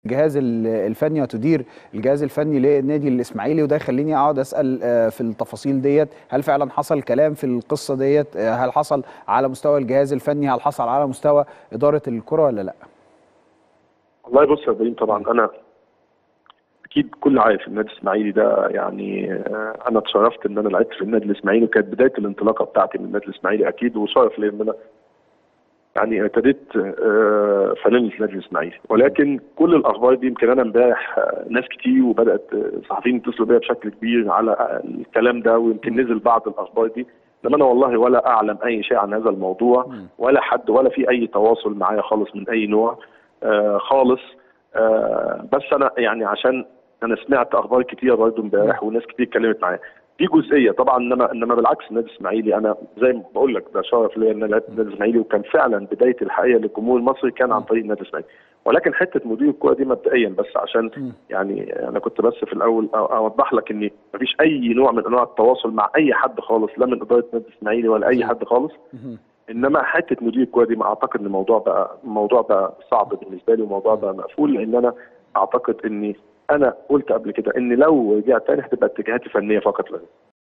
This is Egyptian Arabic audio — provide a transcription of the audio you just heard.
الجهاز ال- الفني وتدير الجهاز الفني للنادي الاسماعيلي وده يخليني اقعد اسال آه، في التفاصيل ديت هل فعلا حصل كلام في القصه ديت آه، هل حصل على مستوى الجهاز الفني هل حصل على مستوى اداره الكره ولا لا والله بص يا ابراهيم طبعا انا اكيد كل عارف النادي الاسماعيلي ده يعني آه، انا اتشرفت ان انا لعبت في النادي الاسماعيلي وكانت بدايه الانطلاقه بتاعتي من النادي الاسماعيلي اكيد وشرف ليا ان انا يعني ابتديت آه، فانيلا النادي الاسماعيلي ولكن كل الاخبار دي يمكن انا امبارح آه، ناس كتير وبدات آه، صحفيين يتصلوا بيا بشكل كبير على آه، الكلام ده ويمكن نزل بعض الاخبار دي لما انا والله ولا اعلم اي شيء عن هذا الموضوع ولا حد ولا في اي تواصل معايا خالص من اي نوع آه خالص آه بس انا يعني عشان انا سمعت اخبار كتير برضه امبارح وناس كتير اتكلمت معايا دي جزئيه طبعا انما انما بالعكس النادي الاسماعيلي انا زي ما بقول لك ده شرف ليا ان انا لعبت النادي الاسماعيلي وكان فعلا بدايه الحقيقه للجمهور المصري كان عن طريق النادي الاسماعيلي ولكن حته مدير الكوره دي مبدئيا بس عشان يعني انا كنت بس في الاول أو- اوضح لك ان مفيش اي نوع من انواع التواصل مع اي حد خالص لا من اداره النادي الاسماعيلي ولا اي حد خالص انما حته مدير الكوره دي ما اعتقد ان الموضوع بقى الموضوع بقى صعب بالنسبه لي وموضوع بقى مقفول لان انا اعتقد اني انا قلت قبل كده ان لو رجعت تاني هتبقى اتجاهاتي فنيه فقط لا غير.